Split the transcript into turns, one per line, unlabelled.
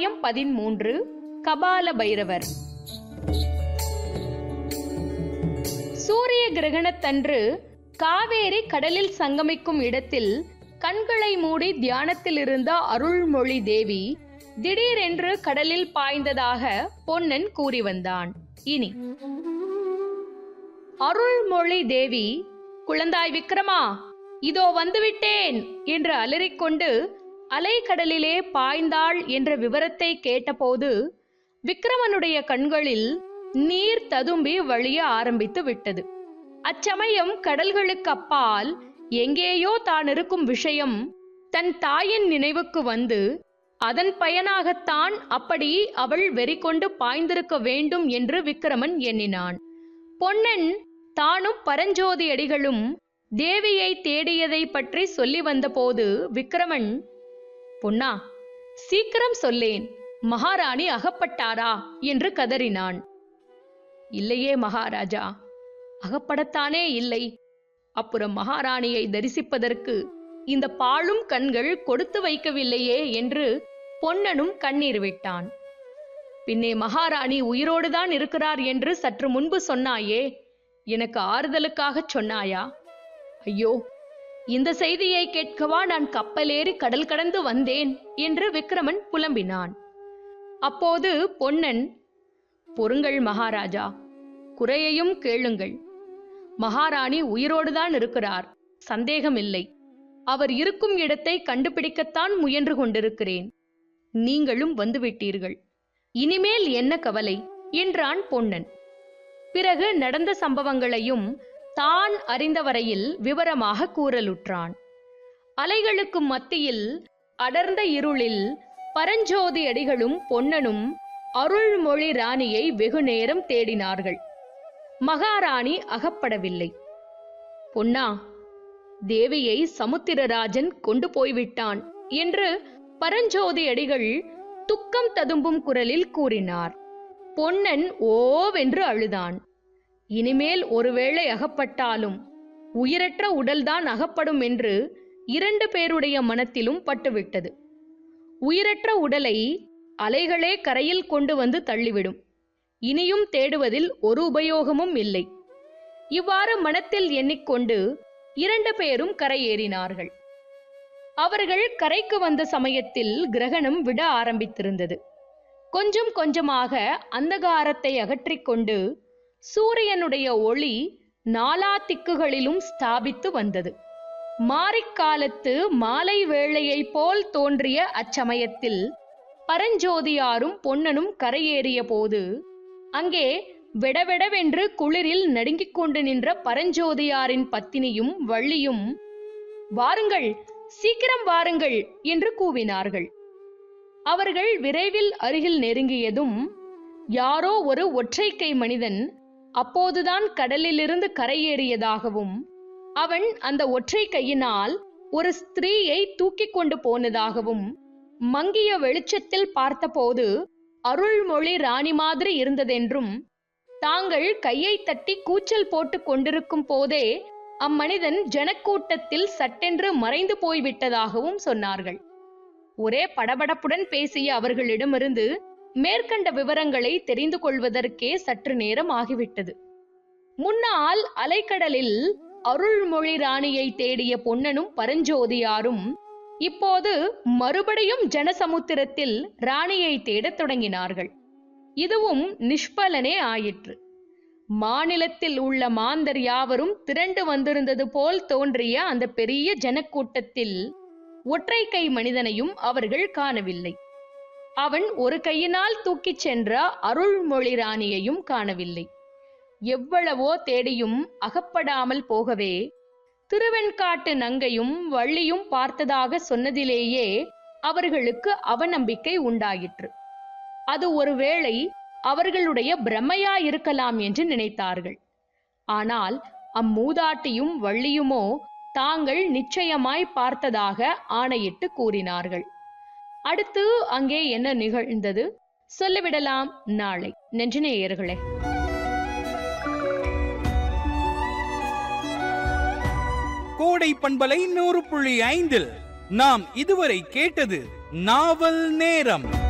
அத்தியாயம் பதிமூன்று கபால பைரவர் சூரிய கிரகணத்தன்று காவேரி கடலில் சங்கமிக்கும் இடத்தில் கண்களை மூடி தியானத்தில் இருந்த அருள்மொழி தேவி திடீரென்று கடலில் பாய்ந்ததாக பொன்னன் கூறி வந்தான் இனி அருள்மொழி தேவி குழந்தாய் விக்ரமா இதோ வந்துவிட்டேன் என்று அலறிக்கொண்டு அலைக்கடலிலே பாய்ந்தாள் என்ற விவரத்தை கேட்டபோது விக்ரமனுடைய கண்களில் நீர் ததும்பி வழிய ஆரம்பித்து விட்டது அச்சமயம் கடல்களுக்கு அப்பால் எங்கேயோ தான் இருக்கும் விஷயம் தன் தாயின் நினைவுக்கு வந்து அதன் பயனாகத்தான் அப்படி அவள் வெறி கொண்டு பாய்ந்திருக்க வேண்டும் என்று விக்ரமன் எண்ணினான் பொன்னன் தானும் பரஞ்சோதி அடிகளும் தேவியை தேடியதை பற்றி சொல்லி வந்தபோது விக்ரமன் பொன்னா சீக்கிரம் சொல்லேன் மகாராணி அகப்பட்டாரா என்று கதறினான் இல்லையே மகாராஜா அகப்படத்தானே இல்லை அப்புறம் மகாராணியை தரிசிப்பதற்கு இந்த பாழும் கண்கள் கொடுத்து வைக்கவில்லையே என்று பொன்னனும் கண்ணீர் விட்டான் பின்னே மகாராணி உயிரோடுதான் இருக்கிறார் என்று சற்று முன்பு சொன்னாயே எனக்கு ஆறுதலுக்காகச் சொன்னாயா ஐயோ இந்த செய்தியை கேட்கவா நான் கப்பலேறி கடல் கடந்து வந்தேன் என்று விக்ரமன் புலம்பினான் அப்போது பொன்னன் பொறுங்கள் மகாராஜா குறையையும் கேளுங்கள் மகாராணி உயிரோடுதான் இருக்கிறார் சந்தேகமில்லை அவர் இருக்கும் இடத்தை கண்டுபிடிக்கத்தான் முயன்று கொண்டிருக்கிறேன் நீங்களும் வந்துவிட்டீர்கள் இனிமேல் என்ன கவலை என்றான் பொன்னன் பிறகு நடந்த சம்பவங்களையும் தான் அறிந்த வரையில் விவரமாக கூறலுற்றான் அலைகளுக்கு மத்தியில் அடர்ந்த இருளில் பரஞ்சோதி அடிகளும் பொன்னனும் அருள்மொழி ராணியை வெகு நேரம் தேடினார்கள் மகாராணி அகப்படவில்லை பொன்னா தேவியை சமுத்திரராஜன் கொண்டு போய்விட்டான் என்று பரஞ்சோதி அடிகள் துக்கம் ததும்பும் குரலில் கூறினார் பொன்னன் ஓவென்று அழுதான் இனிமேல் ஒருவேளை அகப்பட்டாலும் உயிரற்ற உடல்தான் அகப்படும் என்று இரண்டு பேருடைய மனத்திலும் பட்டுவிட்டது உயிரற்ற உடலை அலைகளே கரையில் கொண்டு வந்து தள்ளிவிடும் இனியும் தேடுவதில் ஒரு உபயோகமும் இல்லை இவ்வாறு மனத்தில் எண்ணிக்கொண்டு இரண்டு பேரும் கரையேறினார்கள் அவர்கள் கரைக்கு வந்த சமயத்தில் கிரகணம் விட ஆரம்பித்திருந்தது கொஞ்சம் கொஞ்சமாக அந்தகாரத்தை அகற்றிக்கொண்டு சூரியனுடைய ஒளி நாலா திக்குகளிலும் ஸ்தாபித்து வந்தது மாரிக்காலத்து மாலை வேளையைப் போல் தோன்றிய அச்சமயத்தில் பரஞ்சோதியாரும் பொன்னனும் கரையேறிய போது அங்கே வெடவெடவென்று குளிரில் நடுங்கிக் கொண்டு நின்ற பரஞ்சோதியாரின் பத்தினியும் வள்ளியும் வாருங்கள் சீக்கிரம் வாருங்கள் என்று கூவினார்கள் அவர்கள் விரைவில் அருகில் நெருங்கியதும் யாரோ ஒரு ஒற்றைக்கை மனிதன் அப்போதுதான் கடலிலிருந்து கரையேறியதாகவும் அவன் அந்த ஒற்றை கையினால் ஒரு ஸ்திரீயை தூக்கிக் கொண்டு போனதாகவும் மங்கிய வெளிச்சத்தில் பார்த்தபோது அருள்மொழி ராணி மாதிரி இருந்ததென்றும் தாங்கள் கையை தட்டி கூச்சல் போட்டு கொண்டிருக்கும் போதே அம்மனிதன் ஜனக்கூட்டத்தில் சட்டென்று மறைந்து போய்விட்டதாகவும் சொன்னார்கள் ஒரே படபடப்புடன் பேசிய அவர்களிடமிருந்து மேற்கண்ட விவரங்களை தெரிந்து கொள்வதற்கே சற்று நேரம் ஆகிவிட்டது முன்னால் அலைக்கடலில் அருள்மொழி ராணியை தேடிய பொன்னனும் பரஞ்சோதியாரும் இப்போது மறுபடியும் ஜனசமுத்திரத்தில் ராணியை தேடத் தொடங்கினார்கள் இதுவும் நிஷ்பலனே ஆயிற்று மாநிலத்தில் உள்ள மாந்தர் யாவரும் திரண்டு வந்திருந்தது போல் தோன்றிய அந்த பெரிய ஜனக்கூட்டத்தில் ஒற்றை கை மனிதனையும் அவர்கள் காணவில்லை அவன் ஒரு கையினால் தூக்கிச் சென்ற அருள்மொழி ராணியையும் காணவில்லை எவ்வளவோ தேடியும் அகப்படாமல் போகவே திருவெண்காட்டு நங்கையும் வள்ளியும் பார்த்ததாக சொன்னதிலேயே அவர்களுக்கு அவநம்பிக்கை உண்டாயிற்று அது ஒருவேளை அவர்களுடைய பிரமையா இருக்கலாம் என்று நினைத்தார்கள் ஆனால் அம்மூதாட்டியும் வள்ளியுமோ தாங்கள் நிச்சயமாய் பார்த்ததாக ஆணையிட்டு கூறினார்கள் அடுத்து அங்கே என்ன நிகழ்ந்தது சொல்லிவிடலாம் நாளை நெஞ்சினேயர்களே
கோடை பண்பலை நூறு புள்ளி ஐந்தில் நாம் இதுவரை கேட்டது நாவல் நேரம்